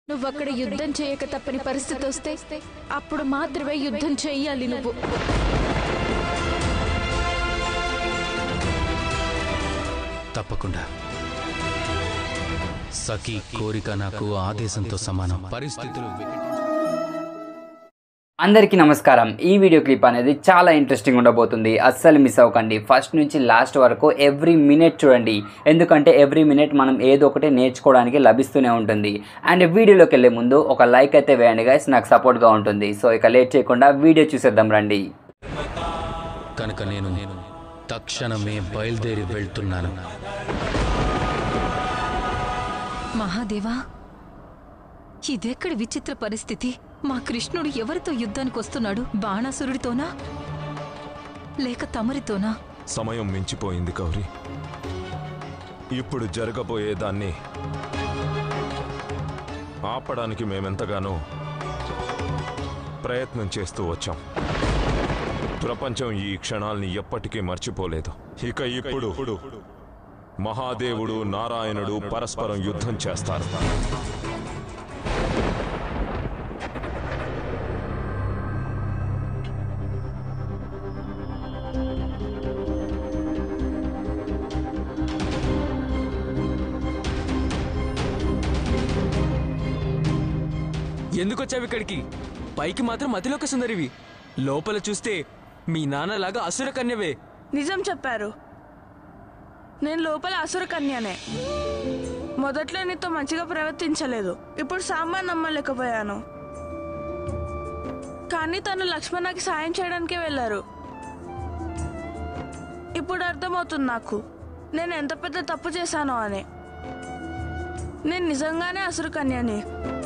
నువ్వక్కడ యుద్ధం చేయక తప్పని పరిస్థితి వస్తే అప్పుడు మాత్రమే యుద్ధం చెయ్యాలి నువ్వు తప్పకుండా సఖీ కోరిక నాకు ఆదేశంతో సమానం పరిస్థితులు వికటి- అందరికీ నమస్కారం ఈ వీడియో క్లిప్ అనేది చాలా ఇంట్రెస్టింగ్ ఉండబోతుంది అస్సలు మిస్ అవ్వకండి ఫస్ట్ నుంచి లాస్ట్ వరకు ఎవ్రీ మినిట్ చూడండి ఎందుకంటే ఎవ్రీ మినిట్ మనం ఏదో ఒకటి నేర్చుకోవడానికి లభిస్తూనే ఉంటుంది అండ్ వీడియోలోకి వెళ్ళే ముందు ఒక లైక్ అయితే వేయండి గైస్ నాకు సపోర్ట్గా ఉంటుంది సో ఇక లేట్ చేయకుండా వీడియో చూసేద్దాం రండి కనుక నేను నేను తక్షణమే బయలుదేరి వెళ్తున్నాను మహాదేవా ఇదెక్కడి విచిత్ర పరిస్థితి మా కృష్ణుడు ఎవరితో యుద్ధానికి వస్తున్నాడు బాణాసురుడితోనా లేక తమరితోనా సమయం మించిపోయింది గౌరీ ఇప్పుడు జరగబోయే దాన్ని ఆపడానికి మేమెంతగానో ప్రయత్నం చేస్తూ వచ్చాం ప్రపంచం ఈ క్షణాల్ని ఎప్పటికీ మర్చిపోలేదు ఇక ఇప్పుడు మహాదేవుడు నారాయణుడు పరస్పరం యుద్ధం చేస్తారు ఎందుకొచ్చావు ఇక్కడికి పైకి మాత్రం అతిలోక సుందరివి లోపల చూస్తే మీ నాన్నలాగా అసుర కన్యవే నిజం చెప్పారు నేను లోపల అసుర కన్యనే మొదట్లో నీతో మంచిగా ప్రవర్తించలేదు ఇప్పుడు సాంబార్ నమ్మలేకపోయాను కానీ తను లక్ష్మణకి సాయం చేయడానికే వెళ్ళారు ఇప్పుడు అర్థమవుతుంది నాకు నేను ఎంత పెద్ద తప్పు చేశానో అని నేను నిజంగానే అసురు కన్యని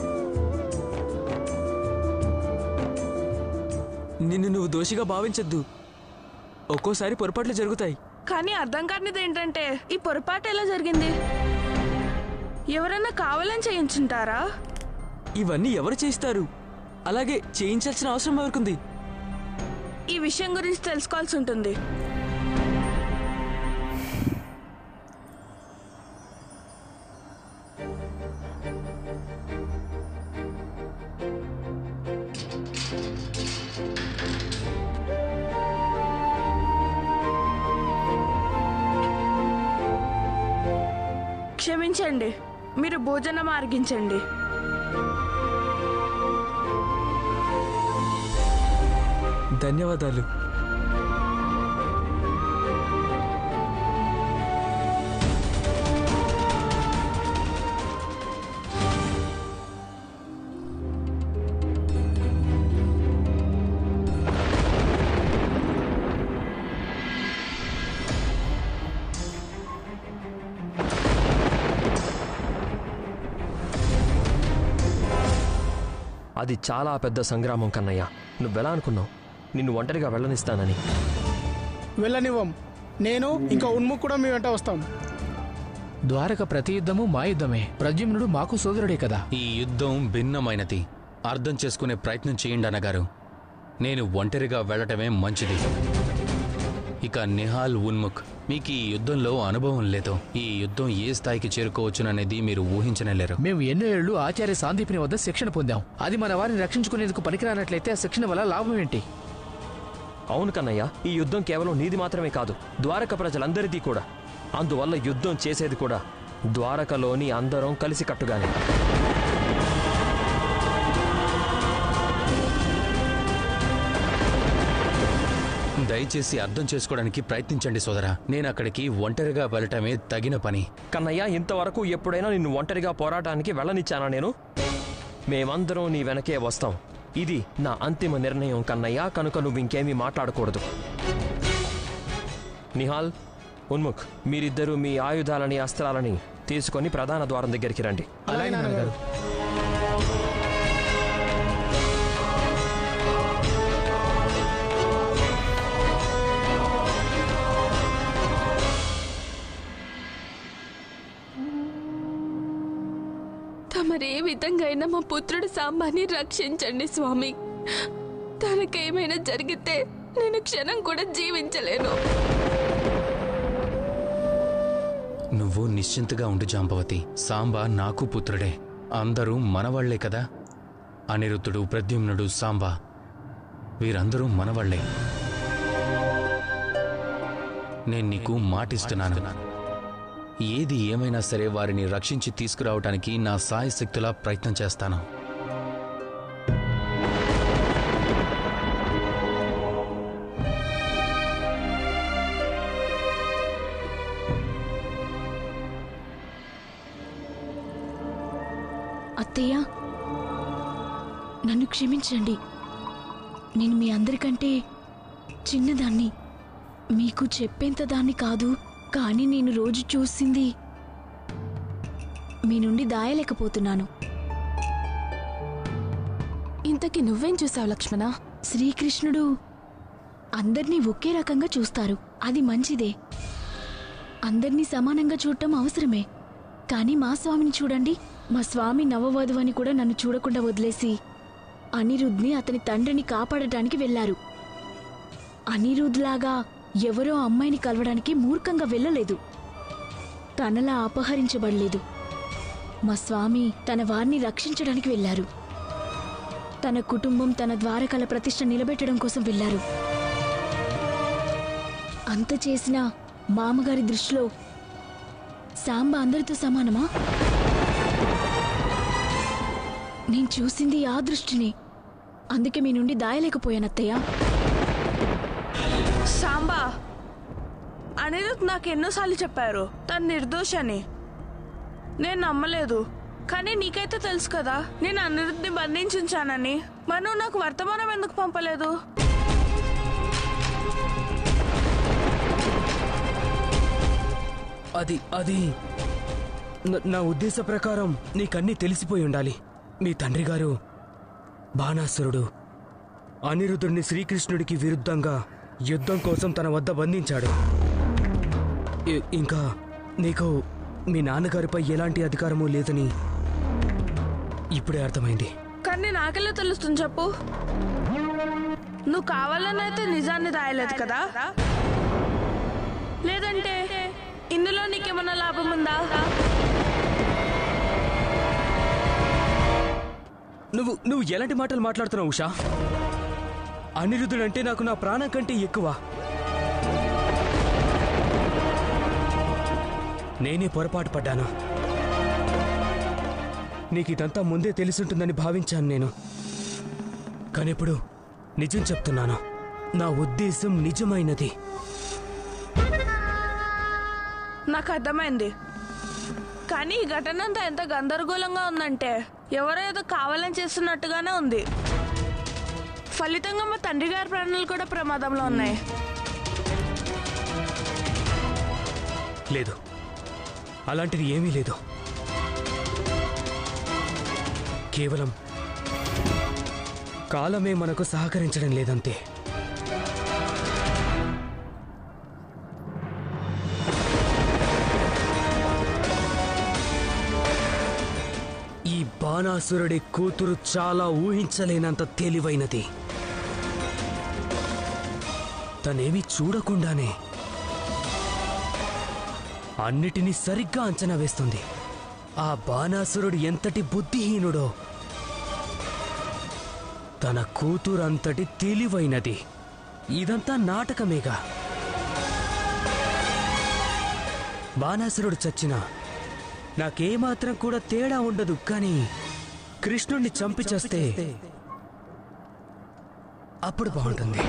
నిన్ను నువ్వు దోషిగా భావించొద్దు ఒక్కోసారి పొరపాట్లు జరుగుతాయి కానీ అర్థం కానిది ఏంటంటే ఈ పొరపాటు ఎలా జరిగింది ఎవరైనా కావాలని చేయించుంటారా ఇవన్నీ ఎవరు చేయిస్తారు అలాగే చేయించాల్సిన అవసరం ఎవరికుంది ఈ విషయం గురించి తెలుసుకోవాల్సి ఉంటుంది క్షమించండి మీరు భోజనం ఆర్గించండి ధన్యవాదాలు అది చాలా పెద్ద సంగ్రామం కన్నయ్య నువ్వెలా అనుకున్నావు నిన్ను ఒంటరిగా వెళ్ళనిస్తానని వెళ్ళనివ్వం నేను ఇంకా ఉన్ముఖ్ కూడా మీ వెంట వస్తాం ద్వారక ప్రతి యుద్ధము మా యుద్ధమే ప్రద్యుమ్నుడు మాకు సోదరుడే కదా ఈ యుద్ధం భిన్నమైనది అర్థం చేసుకునే ప్రయత్నం చేయండి అన్నగారు నేను ఒంటరిగా వెళ్ళటమే మంచిది ఇక నిహాల్ ఉన్ముఖ్ మీకు ఈ యుద్ధంలో అనుభవం లేదు ఈ యుద్ధం ఏ స్థాయికి చేరుకోవచ్చుననేది మీరు ఊహించనేలేరు మేము ఎన్నో ఏళ్లు ఆచార్య సాందీపిని వద్ద శిక్షణ పొందాం అది మన వారిని రక్షించుకునేందుకు పనికిరానట్లయితే ఆ శిక్షణ వల్ల లాభం ఏంటి అవును కన్నయ్య ఈ యుద్ధం కేవలం నీది మాత్రమే కాదు ద్వారక ప్రజలందరిది కూడా అందువల్ల యుద్ధం చేసేది కూడా ద్వారకలోని అందరం కలిసి కట్టుగానే దయచేసి అర్థం చేసుకోవడానికి ప్రయత్నించండి సోదరా నేను అక్కడికి ఒంటరిగా వెళ్ళటమే తగిన పని కన్నయ్య ఇంతవరకు ఎప్పుడైనా నిన్ను ఒంటరిగా పోరాటానికి వెళ్ళనిచ్చానా నేను మేమందరం నీ వెనకే వస్తాం ఇది నా అంతిమ నిర్ణయం కన్నయ్య కనుక నువ్వు ఇంకేమీ మాట్లాడకూడదు నిహాల్ ఉన్ముఖ్ మీరిద్దరూ మీ ఆయుధాలని అస్త్రాలని తీసుకొని ప్రధాన ద్వారం దగ్గరికి రండి అలాగే నాన్నగారు తమరే విధంగా అయినా మా పుత్రుడు సాంబాని రక్షించండి స్వామి తనకేమైనా జరిగితే నేను క్షణం కూడా జీవించలేను నువ్వు నిశ్చింతగా ఉండు జాంబవతి సాంబ నాకు పుత్రుడే అందరూ మనవాళ్లే కదా అనిరుద్ధుడు ప్రద్యుమ్నుడు సాంబ వీరందరూ మనవాళ్లే నేను నీకు మాటిస్తున్నాను ఏది ఏమైనా సరే వారిని రక్షించి తీసుకురావటానికి నా సాయశక్తులా ప్రయత్నం చేస్తాను అత్తయ్య నన్ను క్షమించండి నేను మీ అందరికంటే చిన్నదాన్ని మీకు చెప్పేంత దాన్ని కాదు కానీ నేను రోజు చూసింది మీ నుండి దాయలేకపోతున్నాను ఇంతకీ నువ్వేం చూసావు లక్ష్మణ శ్రీకృష్ణుడు అందర్నీ ఒకే రకంగా చూస్తారు అది మంచిదే అందర్నీ సమానంగా చూడటం అవసరమే కానీ మా స్వామిని చూడండి మా స్వామి నవవధు అని కూడా నన్ను చూడకుండా వదిలేసి అనిరుద్ని అతని తండ్రిని కాపాడటానికి వెళ్లారు అనిరుద్లాగా ఎవరో అమ్మాయిని కలవడానికి మూర్ఖంగా వెళ్ళలేదు తనలా అపహరించబడలేదు మా స్వామి తన వారిని రక్షించడానికి వెళ్లారు తన కుటుంబం తన ద్వారకల ప్రతిష్ట నిలబెట్టడం కోసం వెళ్లారు అంత చేసినా మామగారి దృష్టిలో సాంబ అందరితో సమానమా నేను చూసింది ఆ దృష్టిని అందుకే మీ నుండి దాయలేకపోయాను అత్తయ్య సాంబా అనిరుద్ నాకు ఎన్నోసార్లు చెప్పారు తను నిర్దోషని నేను నమ్మలేదు కానీ నీకైతే తెలుసు కదా నేను అనిరుద్ని బంధించుంచానని మరి నువ్వు నాకు వర్తమానం ఎందుకు పంపలేదు అది అది న- నా ఉద్దేశ ప్రకారం నీకన్నీ తెలిసిపోయి ఉండాలి మీ తండ్రి గారు బాణాసురుడు అనిరుద్ధుడిని శ్రీకృష్ణుడికి విరుద్ధంగా యుద్ధం కోసం తన వద్ద బంధించాడు ఇ- ఇంకా నీకు మీ నాన్నగారిపై ఎలాంటి అధికారమూ లేదని ఇప్పుడే అర్థమైంది కానీ నాకెలా తెలుస్తుంది చెప్పు నువ్వు కావాలని అయితే నిజాన్ని దాయలేదు కదా లేదంటే ఇందులో నీకేమన్నా లాభం ఉందా నువ్వు నువ్వు ఎలాంటి మాటలు మాట్లాడుతున్నావు ఉషా అనిరుద్ధుడంటే నాకు నా ప్రాణం కంటే ఎక్కువ నేనే పొరపాటు పడ్డాను నీకు ఇదంతా ముందే తెలిసుంటుందని భావించాను నేను కానీ ఇప్పుడు నిజం చెప్తున్నాను నా ఉద్దేశం నిజమైనది నాకు అర్థమైంది కానీ ఈ ఘటన అంతా ఎంత గందరగోళంగా ఉందంటే ఎవరో ఏదో కావాలని చేస్తున్నట్టుగానే ఉంది ఫలితంగా మా తండ్రి గారి ప్రాణాలు కూడా ప్రమాదంలో ఉన్నాయి లేదు అలాంటిది ఏమీ లేదు కేవలం కాలమే మనకు సహకరించడం లేదంతే ఈ బాణాసురుడి కూతురు చాలా ఊహించలేనంత తెలివైనది తనేమీ చూడకుండానే అన్నిటినీ సరిగ్గా అంచనా వేస్తుంది ఆ బాణాసురుడు ఎంతటి బుద్ధిహీనుడో తన కూతురు అంతటి తెలివైనది ఇదంతా నాటకమేగా బాణాసురుడు చచ్చినా నాకేమాత్రం కూడా తేడా ఉండదు కానీ కృష్ణుణ్ణి చంపి చేస్తే అప్పుడు బాగుంటుంది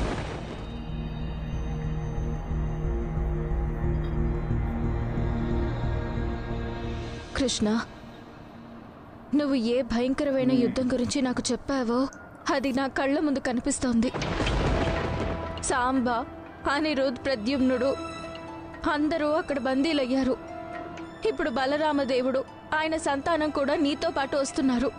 కృష్ణ నువ్వు ఏ భయంకరమైన యుద్ధం గురించి నాకు చెప్పావో అది నా కళ్ళ ముందు కనిపిస్తోంది సాంబ అనిరుద్ ప్రద్యుమ్నుడు అందరూ అక్కడ బందీలయ్యారు ఇప్పుడు బలరామదేవుడు ఆయన సంతానం కూడా నీతో పాటు వస్తున్నారు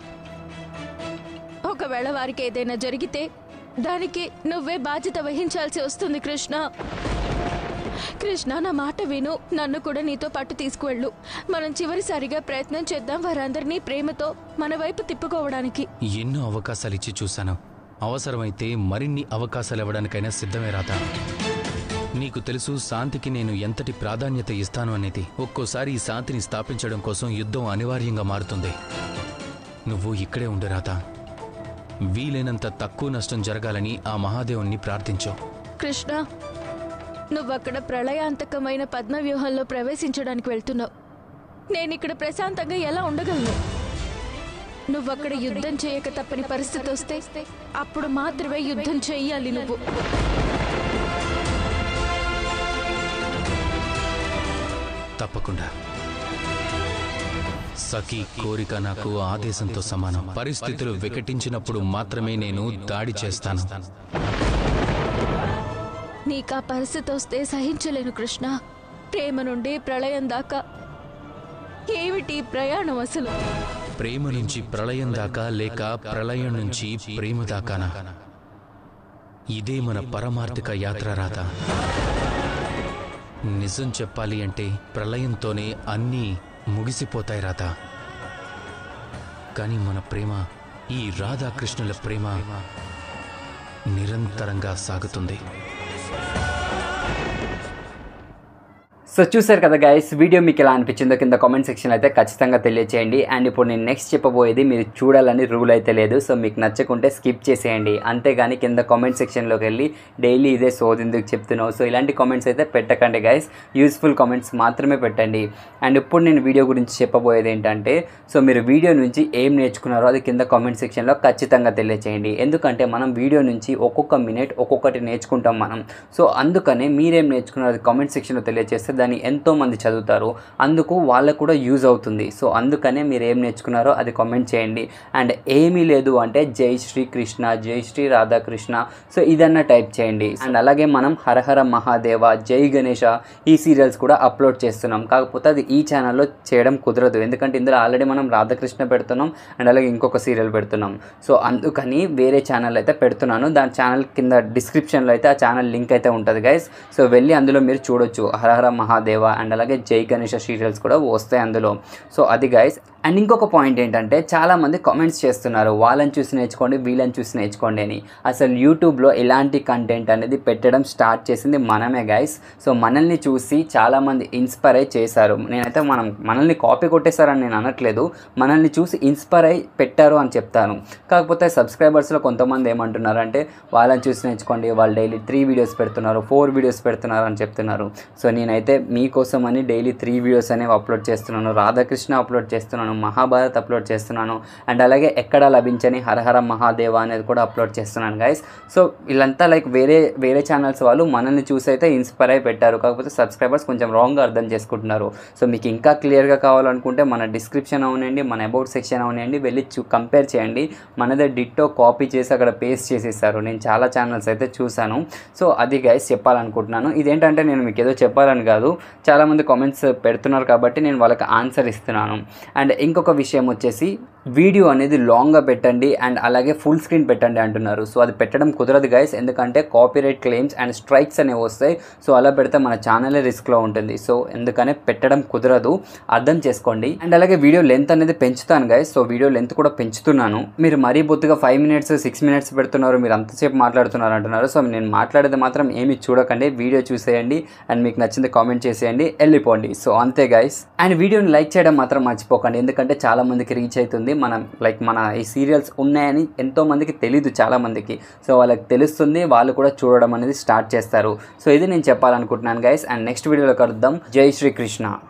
ఒకవేళ వారికి ఏదైనా జరిగితే దానికి నువ్వే బాధ్యత వహించాల్సి వస్తుంది కృష్ణ కృష్ణ నా మాట విను నన్ను కూడా నీతో పాటు తీసుకువెళ్ళు మనం చివరిసారిగా ప్రయత్నం చేద్దాం వారందరినీ ప్రేమతో మన వైపు తిప్పుకోవడానికి ఎన్నో అవకాశాలు ఇచ్చి చూశాను అవసరమైతే మరిన్ని అవకాశాలు ఇవ్వడానికైనా సిద్ధమే రాత నీకు తెలుసు శాంతికి నేను ఎంతటి ప్రాధాన్యత ఇస్తాను అనేది ఒక్కోసారి ఈ శాంతిని స్థాపించడం కోసం యుద్ధం అనివార్యంగా మారుతుంది నువ్వు ఇక్కడే ఉండు రాత వీలైనంత తక్కువ నష్టం జరగాలని ఆ మహాదేవుణ్ణి ప్రార్థించు కృష్ణ నువ్వక్కడ ప్రళయాంతకమైన పద్మవ్యూహంలో ప్రవేశించడానికి వెళ్తున్నావు నేను ఇక్కడ ప్రశాంతంగా ఎలా ఉండగలను నువ్వక్కడ యుద్ధం చేయక తప్పని పరిస్థితి వస్తే అప్పుడు మాత్రమే యుద్ధం చెయ్యాలి నువ్వు తప్పకుండా సఖీ కోరిక నాకు ఆదేశంతో సమానం పరిస్థితులు వికటించినప్పుడు మాత్రమే నేను దాడి చేస్తాను నీకు ఆ పరిస్థితి వస్తే సహించలేను కృష్ణ ప్రేమ నుండి ప్రళయం దాకా ఏమిటి ఈ ప్రయాణం అసలు ప్రేమ నుంచి ప్రళయం దాకా లేక ప్రళయం నుంచి ప్రేమ దాకానా ఇదే మన పరమార్థిక యాత్ర రాత నిజం చెప్పాలి అంటే ప్రళయంతోనే అన్నీ ముగిసిపోతాయి రాత కానీ మన ప్రేమ ఈ రాధాకృష్ణుల ప్రేమ నిరంతరంగా సాగుతుంది సో చూసారు కదా గైస్ వీడియో మీకు ఎలా అనిపించిందో కింద కామెంట్ సెక్షన్ అయితే ఖచ్చితంగా తెలియచేయండి అండ్ ఇప్పుడు నేను నెక్స్ట్ చెప్పబోయేది మీరు చూడాలని రూల్ అయితే లేదు సో మీకు నచ్చకుంటే స్కిప్ చేసేయండి అంతేగాని కింద కామెంట్ సెక్షన్లోకి వెళ్ళి డైలీ ఇదే సోదెందుకు చెప్తున్నావు సో ఇలాంటి కామెంట్స్ అయితే పెట్టకండి గైస్ యూస్ఫుల్ కామెంట్స్ మాత్రమే పెట్టండి అండ్ ఇప్పుడు నేను వీడియో గురించి చెప్పబోయేది ఏంటంటే సో మీరు వీడియో నుంచి ఏం నేర్చుకున్నారో అది కింద కామెంట్ సెక్షన్లో ఖచ్చితంగా తెలియచేయండి ఎందుకంటే మనం వీడియో నుంచి ఒక్కొక్క మినిట్ ఒక్కొక్కటి నేర్చుకుంటాం మనం సో అందుకనే మీరేం నేర్చుకున్నారో అది కామెంట్ సెక్షన్లో తెలియజేస్తే దాన్ని ఎంతో మంది చదువుతారు అందుకు వాళ్ళకు కూడా యూజ్ అవుతుంది సో అందుకనే మీరు ఏం నేర్చుకున్నారో అది కామెంట్ చేయండి అండ్ ఏమీ లేదు అంటే జై శ్రీ కృష్ణ జై శ్రీ రాధాకృష్ణ సో ఇదన్నా టైప్ చేయండి అండ్ అలాగే మనం హరహర మహాదేవ జై గణేష ఈ సీరియల్స్ కూడా అప్లోడ్ చేస్తున్నాం కాకపోతే అది ఈ ఛానల్లో చేయడం కుదరదు ఎందుకంటే ఇందులో ఆల్రెడీ మనం రాధాకృష్ణ పెడుతున్నాం అండ్ అలాగే ఇంకొక సీరియల్ పెడుతున్నాం సో అందుకని వేరే ఛానల్ అయితే పెడుతున్నాను దాని ఛానల్ కింద డిస్క్రిప్షన్లో అయితే ఆ ఛానల్ లింక్ అయితే ఉంటుంది గైస్ సో వెళ్ళి అందులో మీరు చూడొచ్చు హరహర మహాదేవ అండ్ అలాగే జై గణేష సీరియల్స్ కూడా వస్తాయి అందులో సో అది గైస్ అండ్ ఇంకొక పాయింట్ ఏంటంటే చాలామంది కామెంట్స్ చేస్తున్నారు వాళ్ళని చూసి నేర్చుకోండి వీళ్ళని చూసి నేర్చుకోండి అని అసలు యూట్యూబ్లో ఇలాంటి కంటెంట్ అనేది పెట్టడం స్టార్ట్ చేసింది మనమే గైస్ సో మనల్ని చూసి చాలామంది ఇన్స్పైర్ అయి చేశారు నేనైతే మనం మనల్ని కాపీ కొట్టేశారని నేను అనట్లేదు మనల్ని చూసి ఇన్స్పైర్ అయి పెట్టారు అని చెప్తాను కాకపోతే సబ్స్క్రైబర్స్లో కొంతమంది ఏమంటున్నారు అంటే వాళ్ళని చూసి నేర్చుకోండి వాళ్ళు డైలీ త్రీ వీడియోస్ పెడుతున్నారు ఫోర్ వీడియోస్ పెడుతున్నారు అని చెప్తున్నారు సో నేనైతే మీకోసం అని డైలీ త్రీ వీడియోస్ అనేవి అప్లోడ్ చేస్తున్నాను రాధాకృష్ణ అప్లోడ్ చేస్తున్నాను మహాభారత్ అప్లోడ్ చేస్తున్నాను అండ్ అలాగే ఎక్కడ లభించని హరహర మహాదేవ అనేది కూడా అప్లోడ్ చేస్తున్నాను గైస్ సో వీళ్ళంతా లైక్ వేరే వేరే ఛానల్స్ వాళ్ళు మనల్ని చూసి అయితే ఇన్స్పైర్ అయి పెట్టారు కాకపోతే సబ్స్క్రైబర్స్ కొంచెం రాంగ్గా అర్థం చేసుకుంటున్నారు సో మీకు ఇంకా క్లియర్గా కావాలనుకుంటే మన డిస్క్రిప్షన్ అవునండి మన అబౌట్ సెక్షన్ అవునండి వెళ్ళి చూ కంపేర్ చేయండి మనదే డిట్టో కాపీ చేసి అక్కడ పేస్ట్ చేసేసారు నేను చాలా ఛానల్స్ అయితే చూశాను సో అది గైస్ చెప్పాలనుకుంటున్నాను ఇదేంటంటే నేను మీకు ఏదో చెప్పాలని కాదు చాలామంది కామెంట్స్ పెడుతున్నారు కాబట్టి నేను వాళ్ళకి ఆన్సర్ ఇస్తున్నాను అండ్ ఇంకొక విషయం వచ్చేసి వీడియో అనేది లాంగ్గా పెట్టండి అండ్ అలాగే ఫుల్ స్క్రీన్ పెట్టండి అంటున్నారు సో అది పెట్టడం కుదరదు గైస్ ఎందుకంటే కాపీరైట్ క్లెయిమ్స్ అండ్ స్ట్రైక్స్ అనేవి వస్తాయి సో అలా పెడితే మన ఛానలే రిస్క్లో ఉంటుంది సో ఎందుకనే పెట్టడం కుదరదు అర్థం చేసుకోండి అండ్ అలాగే వీడియో లెంత్ అనేది పెంచుతాను గైస్ సో వీడియో లెంత్ కూడా పెంచుతున్నాను మీరు మరీ బొత్తుగా ఫైవ్ మినిట్స్ సిక్స్ మినిట్స్ పెడుతున్నారు మీరు అంతసేపు మాట్లాడుతున్నారు అంటున్నారు సో నేను మాట్లాడేది మాత్రం ఏమి చూడకండి వీడియో చూసేయండి అండ్ మీకు నచ్చింది కామెంట్ చేసేయండి వెళ్ళిపోండి సో అంతే గైస్ అండ్ వీడియోని లైక్ చేయడం మాత్రం మర్చిపోకండి ఎందుకంటే చాలా మందికి రీచ్ అవుతుంది మనం లైక్ మన ఈ సీరియల్స్ ఉన్నాయని ఎంతో మందికి తెలీదు చాలా మందికి సో వాళ్ళకి తెలుస్తుంది వాళ్ళు కూడా చూడడం అనేది స్టార్ట్ చేస్తారు సో ఇది నేను చెప్పాలనుకుంటున్నాను గైస్ అండ్ నెక్స్ట్ వీడియోలో కలుద్దాం జై శ్రీ కృష్ణ